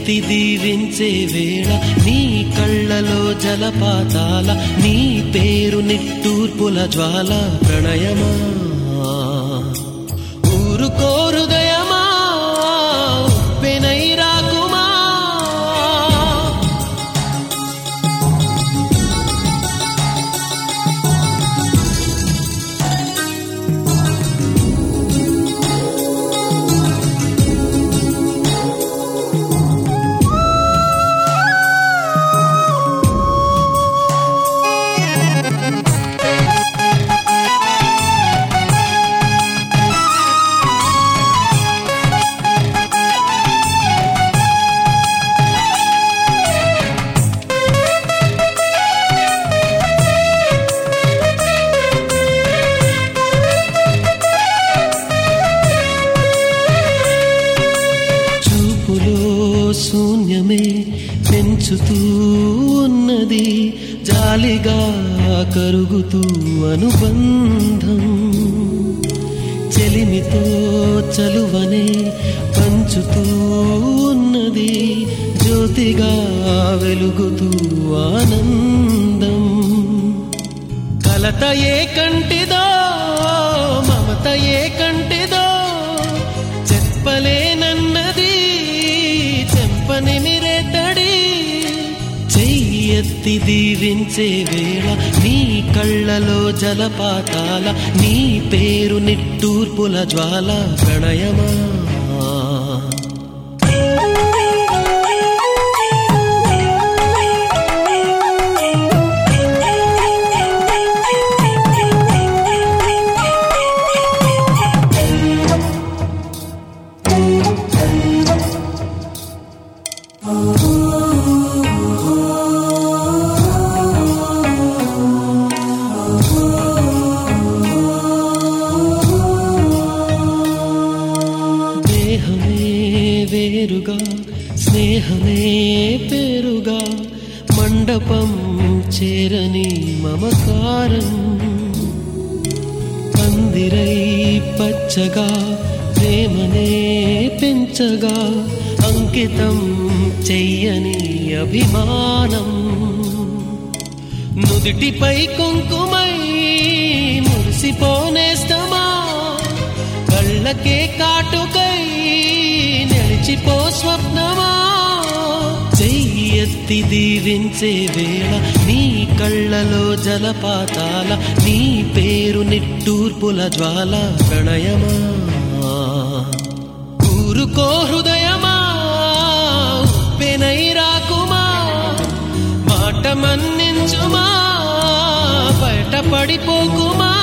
ఎత్తి దీవించే వేళ నీ కళ్ళలో జలపాతాల నీ పేరు నిట్టూర్పుల జ్వాల ప్రణయమా ఊరుకో హృదయమా ఉప్పెనై రాకుమా చూపులో శూన్యమే పెంచుతూ ఉన్నది జాలిగా కరుగుతూ అనుబంధం చెలిమితో చలువనే పంచుతూ ఉన్నది జ్యోతిగా వెలుగుతూ ఆనందం కలత ఏ కంటిదో మమత ఏ కంటిదో చెప్పలేనన్నది చెంపనిమిరే తడి చెయ్యెత్తి దీవించే వేళ నీ కళ్ళలో జలపాతాల నీ పేరు నిట్టూర్పుల జ్వాల ప్రణయమా దేహమే వేరుగా స్నేహమే పేరుగా మండపం చేరని మమకారం పందిరై పచ్చగా ప్రేమనే పెంచగా అంకితం చెయ్యని అభిమానం నుదిటిపై కుంకుమై మురిసిపోనేస్తమా కళ్ళకే కాటుకై నిలిచిపో స్వప్నమా చెయ్యెత్తి దీవించే వేళ నీ కళ్ళలో జలపాతాల నీ పేరు నిట్టూర్పుల జ్వాల ప్రణయమా ఊరుకో హృదయమా ఉప్పెనై రాకుమా మాట మన్నించుమా బయట పడిపోకుమా